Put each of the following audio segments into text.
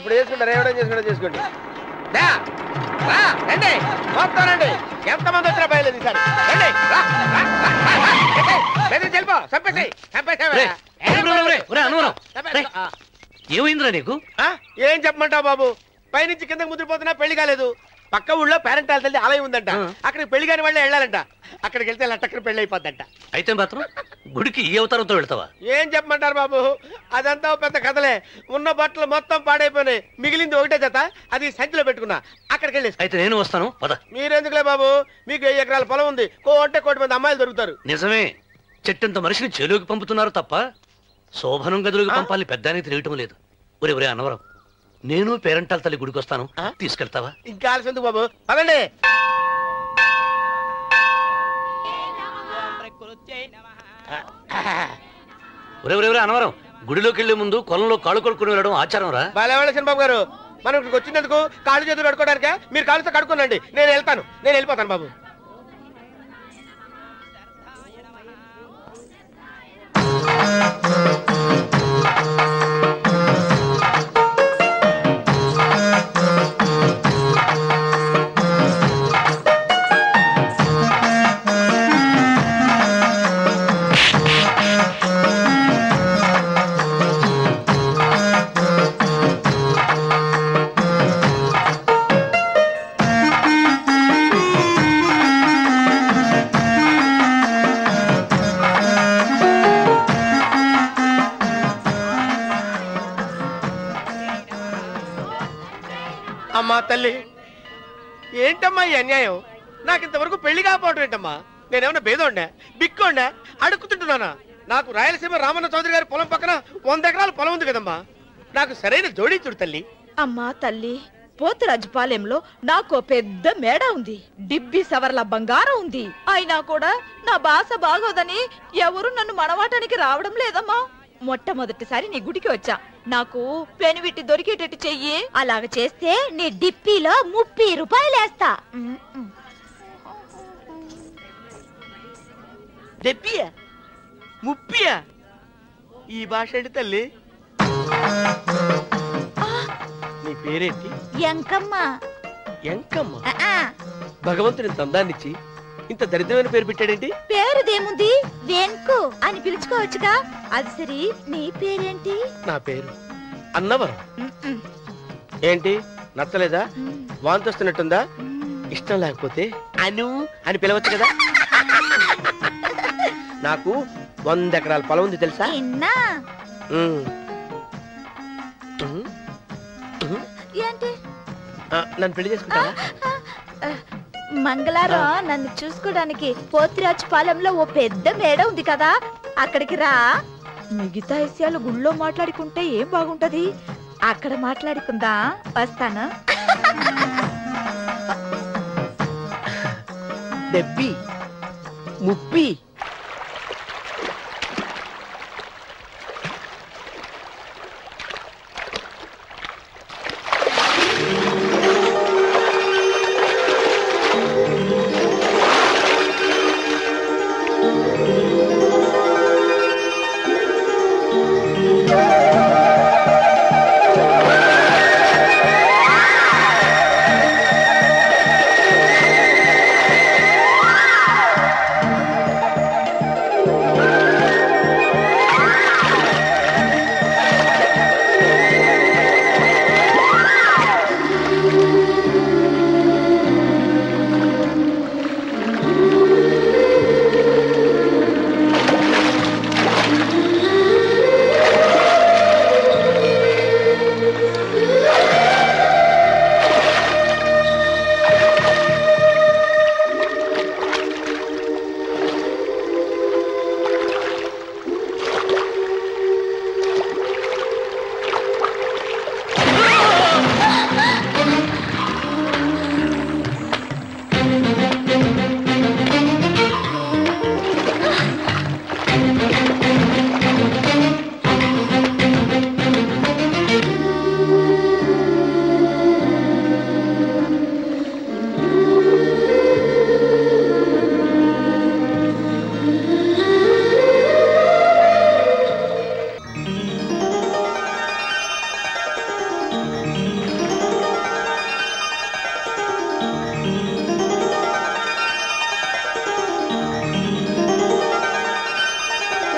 ఇప్పుడు చేసుకుంటారు ఏమైనా చేసుకుంటారు చేసుకోండి దా, రా, రండి మొత్తం రండి ఎంతమంది వచ్చినా బయలుదేరి ఈసారి. రండి రా, రా, రా, రా, రా. రండి. బెదిరి చెల్పో చంపేసి చంపేసావా? ఒరేయ్, ఒరేయ్, ఒరేయ్, ఒరేయ్, ఒరేయ్, అనుమానం. చంపేసి. రేయ్. ఆ. ఏమైందిరా నీకు ఆ? ఏం చెప్పమంటావు బాబు పైనుంచి కిందకి ముద్రపోతున్నా పెళ్లి కాలేదు పక్క ఊళ్ళో పేరెంట్ తల్లి ఆలయం ఉందంట ఆ. అక్కడికి పెళ్లి కాని వాళ్ళే వెళ్ళాలంట అక్కడికి వెళ్తే లట్టక్కన పెళ్లి అయిపోద్దంట అయితే మాత్రం గుడికి ఈ అవతారంతో వెళ్తావా ఏం చెప్పమంటారు బాబు అదంతా ఓ పెద్ద కథలే ఉన్న బట్టలు మొత్తం పాడైపోయినాయి మిగిలింది ఒకటే జత అది సంచిలో పెట్టుకున్నా అక్కడికి వెళ్ళేసి అయితే నేను వస్తాను పద మీరెందుకులే బాబు మీకు వెయ్యి ఎకరాల పొలం ఉంది కోటే కోటి మంది అమ్మాయిలు దొరుకుతారు నిజమే చెట్టంత మనిషిని చెలువుకి పంపుతున్నారు తప్ప శోభనం గదులకు ఆ? పంపాలి పెద్దానికి తెలియటం లేదు ఒరే ఒరే అనవరం నేను పేరంటాల తల్లి గుడికి వస్తాను ఆ? తీసుకెళ్తావా ఇంకా ఆలస్యం ఎందుకు బాబు పదండి ఒరే ఒరే ఒరే అనవరం గుడిలోకి వెళ్లే ముందు కొలంలో కాళ్ళు కొడుకుని వెళ్ళడం ఆచారం రా బాలేవాళ్ళ చంద్రబాబు గారు మనం ఇక్కడికి వచ్చినందుకు కాళ్ళు చేతులు కడుక్కోవడానికే మీరు కాళ్ళతో కడుక్కోనండి నేను వెళ్తాను నేను వెళ్ళిపోతాను బాబు అమ్మా తల్లి ఏంటమ్మా ఈ అన్యాయం నాకు ఇంతవరకు పెళ్లి కాకపోవడం ఏంటమ్మా నేనేమన్నా బేదోండా బిక్కోండా అడుక్కుతుంటున్నానా నాకు రాయలసీమ రామన్న చౌదరి గారి పొలం పక్కన వంద ఎకరాల పొలం ఉంది కదమ్మా నాకు సరైన జోడీ చూడు తల్లి అమ్మా తల్లి పోతురాజుపాలెంలో నాకు పెద్ద మేడ ఉంది డిబ్బి సవర్ల బంగారం ఉంది అయినా కూడా నా భాష బాగోదని ఎవరు నన్ను మనవాటానికి రావడం లేదమ్మా మొట్టమొదటిసారి నీ గుడికి వచ్చా నాకు పెనువిట్టి దొరికేటట్టు చెయ్యి అలాగ చేస్తే నీ డిప్పిలో ముప్పై రూపాయలు వేస్తా ఉమ్, ఉమ్. దెబ్బియా ముప్పియా ఈ భాష ఏంటి తల్లి నీ పేరేంటి ఎంకమ్మ ఎంకమ్మ ఆ, ఆ. భగవంతుని ఇంత అందాన్నిచ్చి ఇంత దరిద్రమైన పేరు పెట్టాడేంటి పేరుదేముంది వెంకు అని పిలుచుకోవచ్చుగా అది సరి నీ పేరేంటి నా పేరు అన్నవరం ఉమ్, ఉమ్, ఏంటి నచ్చలేదా ఉమ్, వాంతి వస్తున్నట్టుందా ఉమ్. ఇష్టం లేకపోతే అను అని పిలవచ్చు కదా నాకు వంద ఎకరాల పొలం ఉంది తెలుసా ఇన్నా ఉమ్. ఉమ్. ఉమ్. ఏంటి ఆ, నన్ను పెళ్లి చేసుకుంటావా ఆ, మంగళారం నన్ను చూసుకోవడానికి పోతిరాజు పాలెంలో ఓ పెద్ద మేడ ఉంది కదా అక్కడికి రా మిగతా విషయాలు గుళ్ళో మాట్లాడుకుంటే ఏం బాగుంటది అక్కడ మాట్లాడుకుందా వస్తాను డెబ్బి ముప్పి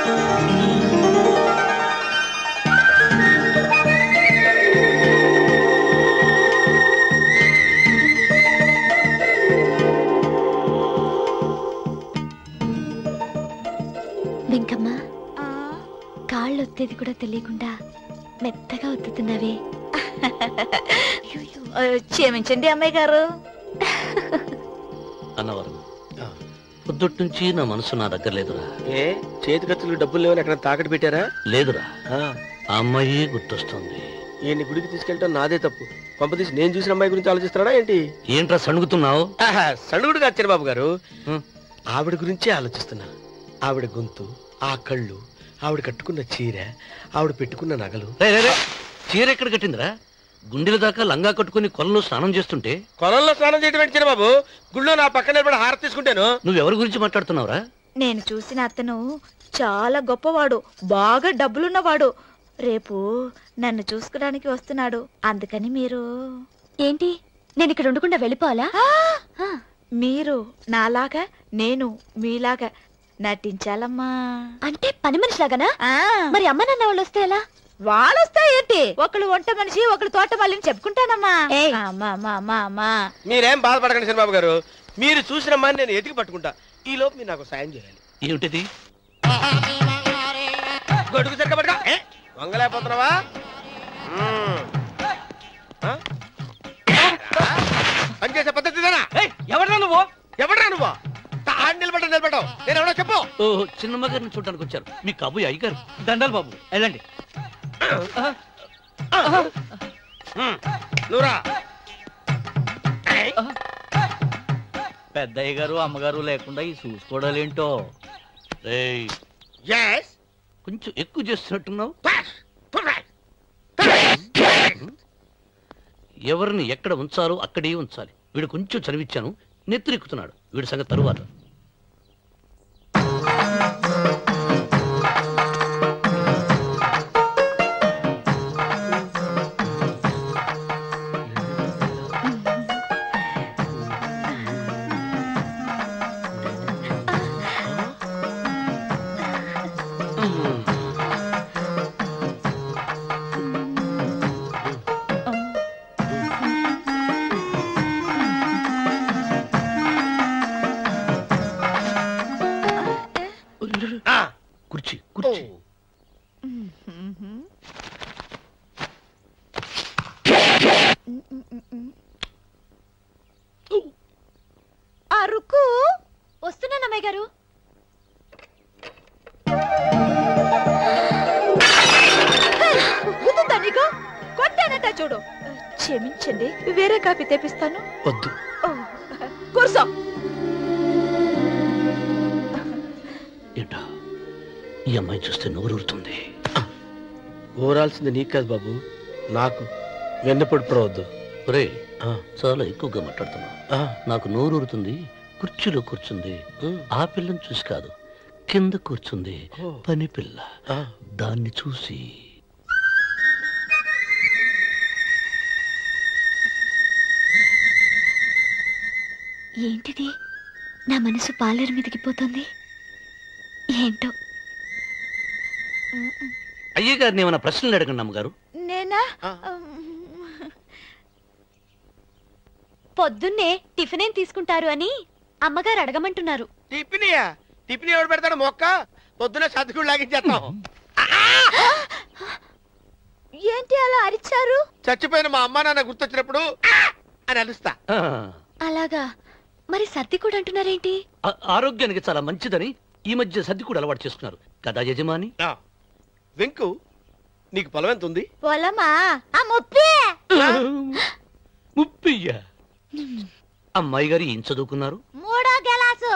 వెంకమ్మ కాళ్ళు ఒత్తేది కూడా తెలియకుండా మెత్తగా ఒత్తుతున్నావే ఆ, క్షమించండి అమ్మాయి గారు అన్నవరం పొద్దుటి నుంచి నా మనసు నా దగ్గర లేదురా ఏ చేతి ఖర్చులు డబ్బులు లేవని ఎక్కడ తాకట్టు పెట్టారా లేదురా ఆ, ఆ అమ్మాయి గుర్తొస్తుంది ఈయన్ని గుడికి తీసుకెళ్ళటం నాదే తప్పు పంపతీసి నేను చూసిన అమ్మాయి గురించి ఆలోచిస్తున్నాడా ఏంటి ఏంట్రా సణుగుతున్నావు ఆహా, సణుగుడు కాదు చిరబాబు గారు హ్మ్. ఆవిడ గురించే ఆలోచిస్తున్నా ఆవిడ గొంతు ఆ కళ్ళు ఆవిడ కట్టుకున్న చీర ఆవిడ పెట్టుకున్న నగలు రే, రే, రే. చీర ఎక్కడ కట్టిందిరా గుండెల దాకా లంగా కట్టుకుని కొలంలో స్నానం చేస్తుంటే కొలంలో స్నానం చేయటం ఏంటి చిరబాబు గుళ్ళో నా పక్కన నిలబడి హారతి తీసుకుంటాను నువ్వెవరి గురించి మాట్లాడుతున్నావురా నేను చూసిన అతను చాలా గొప్పవాడు బాగా డబ్బులున్నవాడు రేపు నన్ను చూసుకోడానికి వస్తున్నాడు అందుకని మీరు ఏంటి నేను ఇక్కడ ఉండకుండా వెళ్ళిపోవాలా ఆ, మీరు నాలాగా నేను మీలాగా నటించాలమ్మా అంటే పని మనిషిలాగానా ఆ, మరి అమ్మ నాన్న వాళ్ళు వస్తే ఎలా వాళ్ళొస్తాయేంటి ఒకళ్ళు వంట మనిషి ఒకళ్ళు తోట మళ్ళీ చెప్పుకుంటానమ్మా ఏయ్. అమ్మా అమ్మా అమ్మా అమ్మా మీరేం బాధపడకండి చిరబాబు గారు మీరు చూసిన అమ్మాయిని నేను ఎతికి పట్టుకుంటా ఈ లోపు మీరు నాకు సాయం చేయాలి ఏమిటిది గొడుగు సరిగ్గా పట్టుకో ఏ? వంగలేకపోతున్నావా మ్మ్. ఆ? పని చేసే పద్ధతి ఇదేనా? ఎవరా నువ్వు ఎవడ్రా నువ్వు తాడు నిలబడ్డ నిలబడ్డావు నేను ఎవడో చెప్పు ఓ చిన్నమ్మ గారిని చూడడానికి వచ్చారు మీ కాబోయే అయ్యగారు దండలు బాబు వెళ్ళండి మ్మ్. నువ్వురా ఏయ్. పెద్దయ్య గారు అమ్మగారు లేకుండా ఈ చూసుకోవడాలేంటో రేయ్ Yes. కొంచెం ఎక్కువ చేస్తున్నట్టున్నావు Pass. Put right. ఎవరిని ఎక్కడ ఉంచాలో అక్కడే ఉంచాలి వీడు కొంచెం చదివిచ్చాను నెత్తిరెక్కుతున్నాడు వీడి సంగతి తరువాత ఆ. కుర్చీ కుర్చీ అరుకు వస్తున్నాను అమ్మాయి గారు గుద్దుతా నీకు కొట్టానట చూడు క్షమించండి వేరే కాపీ తెప్పిస్తాను వద్దు ఓ, కూర్చో ఏంటా ఈ అమ్మాయి చూస్తే నోరూరుతుంది ఊరాల్సింది నీకు కాదు బాబు నాకు వెన్నపడి పడవద్దు ఒరే చాలా ఎక్కువగా మాట్లాడుతున్నావు నాకు నోరూరుతుంది కుర్చీలో కూర్చుంది ఆ పిల్లని చూసి కాదు కింద కూర్చుంది ఓ. పని పిల్ల దాన్ని చూసి ఏంటిది నా మనసు పాలేరు మీదకి పోతుంది ఏంటో అయ్య గారిని ఏమైనా ప్రశ్నలు అడగండి అమ్మగారు నేనా ఆ. పొద్దున్నే టిఫిన్ ఏం తీసుకుంటారు అని అమ్మగారు అడగమంటున్నారు టిఫినియా టిఫిన్ ఎవడు పెడతాడు మొక్క పొద్దున సతుకుడు లాగించేస్తాం ఏంటి అలా అరిచారు చచ్చిపోయిన మా అమ్మ నాన్న గుర్తొచ్చినప్పుడు "ఆ!" అని అలుస్తా ఆ, అలాగా మరి సర్ది కూడా అంటున్నారేంటి ఆ- ఆరోగ్యానికి చాలా మంచిదని ఈ మధ్య సర్ది కూడా అలవాటు చేసుకున్నారు కదా యజమాని ఆ. వెంకు నీకు పొలం ఎంత ఉంది పొలమా ఆ ముప్పి ముప్పయ్య అమ్మాయి గారు ఏం చదువుకున్నారు మూడో గెలాసు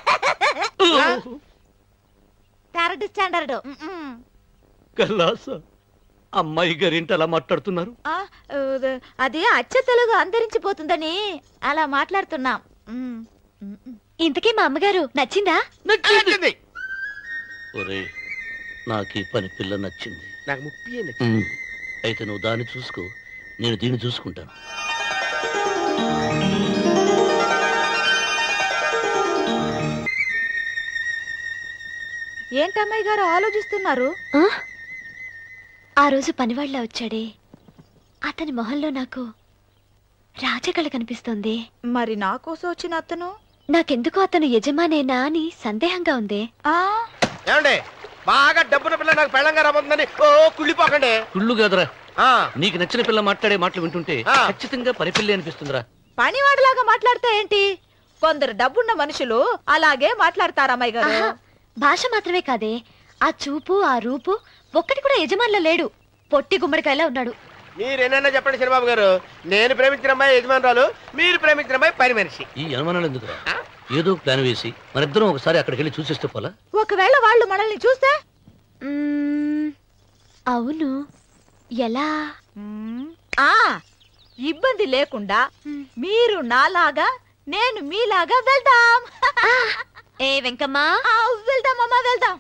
థర్డ్ స్టాండర్డ్ కల్లాస అమ్మాయి గారు ఏంటి అలా మాట్లాడుతున్నారు అది అచ్చ తెలుగు అంతరించిపోతుందని అలా మాట్లాడుతున్నాం ఉమ్, ఉమ్, ఉమ్. ఇంతకీ మా అమ్మగారు నచ్చిందా నచ్చింది. ఒరే నాకు ఈ పని పిల్ల నచ్చింది నాకు ముప్పి ఉమ్, అయితే నువ్వు దాన్ని చూసుకో నేను దీన్ని చూసుకుంటాను ఏంటమ్మాయి గారు ఆలోచిస్తున్నారు ఆ? ఆ రోజు పనివాళ్ళ వచ్చాడే అతని మొహంలో నాకు రాజకళ కనిపిస్తోంది మరి నా కోసం వచ్చిన అతను నాకెందుకో అతను యజమానేనా అని సందేహంగా ఉంది ఆ ఏమండి బాగా డబ్బున పిల్ల నాకు పెళ్ళంగా రాబోతుందని ఓ కుళ్ళిపోకండి కుళ్ళు కాదురా ఆ, నీకు నచ్చిన పిల్ల మాట్లాడే మాటలు వింటుంటే ఆ. ఖచ్చితంగా పరిపిల్లి అనిపిస్తుందిరా పనివాడిలాగా మాట్లాడితే ఏంటి కొందరు డబ్బున్న మనుషులు అలాగే మాట్లాడతారు అమ్మాయి గారు ఆహా, భాష మాత్రమే కాదే ఆ చూపు ఆ రూపు ఒక్కటి కూడా యజమానిలో లేడు పొట్టి గుమ్మడికాయలా ఉన్నాడు మీరేనన్నా చెప్పండి చిరబాబు గారు నేను ప్రేమించిన అమ్మాయి యజమానురాలు మీరు ప్రేమించిన అమ్మాయి పని మనిషి ఈ అనుమానాలు ఎందుకురా ఏదో ప్లాన్ వేసి మనిద్దరం ఒకసారి అక్కడికి వెళ్ళి చూసేస్తే పోలా ఒకవేళ వాళ్ళు మనల్ని చూస్తే మ్మ్, అవును ఎలా మ్మ్, ఆ ఇబ్బంది లేకుండా మీరు నాలాగా నేను మీలాగా వెళ్దాం ఏ వెంకమ్మా ఆ, వెళ్దాం అమ్మా వెళ్దాం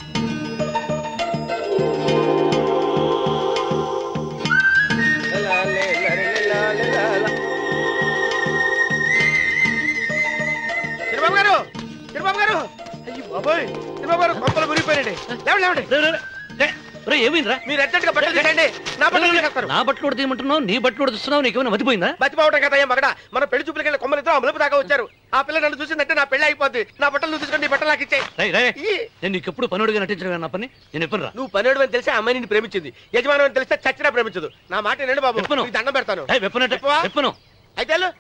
చిరబాబు గారు చిరబాబు గారు అయ్యో బాబోయ్ చిరబాబు గారు కొంపలు మురిగిపోయినండి లేవండి లేవండి రే, రే, రే, రే, రే, ఏమైందిరా మీరు అర్జెంట్ గా బట్టలు తీసేయండి నా బట్టలు తీసేస్తారు నా బట్టలు కూడా తీయమంటున్నావు నీ బట్టలు కూడా తీస్తున్నావు నీకేమైనా మతిపోయిందా మర్చిపోవటం కదా మగడ మన పెళ్లి చూపులకి వెళ్ళి కొమ్మలితో అమలుపు దాకా వచ్చారు ఆ పిల్ల నన్ను చూసిందంటే నా పెళ్లి అయిపోద్ది నా బట్టలు నువ్వు తీసుకొని నీ బట్టలు నాకు ఇచ్చేయి రేయ్, రేయ్, ఈ, నేను నీకు ఎప్పుడు పనుడిగా నటించడం నా పని నేను ఎప్పుడు రా నువ్వు పనేడు అని తెలిసి ఆ అమ్మాయి నిన్ను ప్రేమించింది యజమానం అని తెలిస్తే చచ్చినా ప్రేమించదు నా మాట నేను బాబు విప్పను. నీకు దండం పెడతాను వెప్పనంటే విప్పవా? వెప్పను అయితే వెళ్ళు.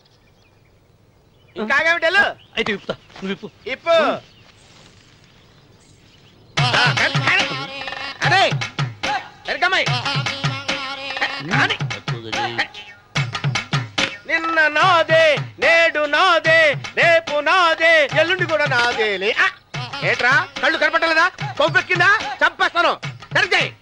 ఇంకా ఆగేమిటి వెళ్ళు. అయితే విప్పుతా నువ్వు విప్పు ఇప్పు అదే ఎరకమ్మాయి కానీ నిన్న నాదే నేడు నాదే రేపు నాదే ఎల్లుండి కూడా నాదేలే ఆ! ఏట్రా కళ్ళు కనపట్టలేదా కొవ్వెక్కిందా చంపేస్తాను కరెక్ట్